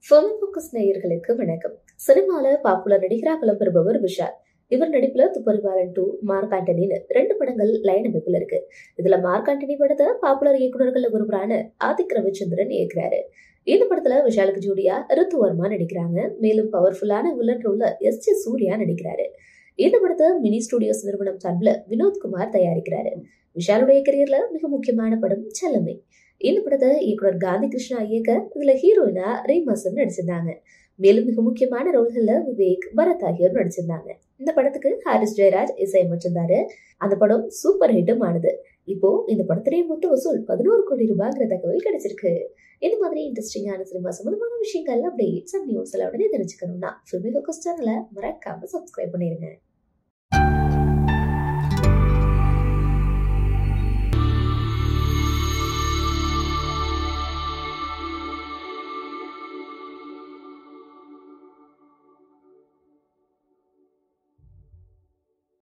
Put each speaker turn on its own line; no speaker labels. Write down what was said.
film focus நேயர்களுக்கு வணக்கம் சினிமால பாப்புலர் நடிகரா விளம்பெறுபவர் விஷால் இவர் நடிப்புல துப்பறிவாளன் டூ மார்க் ஆண்டனின்னு ரெண்டு படங்கள் லைன் அமைப்புல இருக்கு இதுல மார்க் ஆண்டனி படத்தை பாப்புலர் இயக்குநர்கள் ஒருவரான ஆதிக் ரவிச்சந்திரன் இயக்குறாரு இந்த படத்துல விஷாலுக்கு ஜோடியா ரித்து வர்மா நடிக்கிறாங்க மேலும் பவர்ஃபுல்லான வில்லன் ரோல்ல எஸ் ஜே சூர்யா நடிக்கிறாரு இந்த படத்தை மினி ஸ்டுடியோஸ் நிறுவனம் சார்பில் வினோத்குமார் தயாரிக்கிறாரு விஷாலுடைய கரியர்ல மிக முக்கியமான படம் செல்லமை இந்த படத்தை இயக்குனர் காந்தி கிருஷ்ணா இயக்க இதுல ஹீரோயினா ரீமாசன் நடிச்சிருந்தாங்க மேலும் மிக முக்கியமான ரோல்கள்ல விவேக் பரத் ஆகியோர் நடிச்சிருந்தாங்க இந்த படத்துக்கு ஹாரிஸ் ஜெயராஜ் இசையமைச்சிருந்தாரு அந்த படம் சூப்பர் ஹிட்டும் ஆனது இப்போ இந்த படத்துடைய மொத்த வசூல் பதினோரு கோடி ரூபாய்ங்கிற தகவல் கிடைச்சிருக்கு இந்த மாதிரி இன்ட்ரெஸ்டிங்கான சினிமா சம்பந்தமான விஷயங்கள் அப்டேட்ஸ் அண்ட் நியூஸ் எல்லாம் உடனே தெரிஞ்சுக்கணும்னா ஃபில்மி ஃபோக்கஸ் சேனலை மறக்காம சப்ஸ்கிரைப் பண்ணிருங்க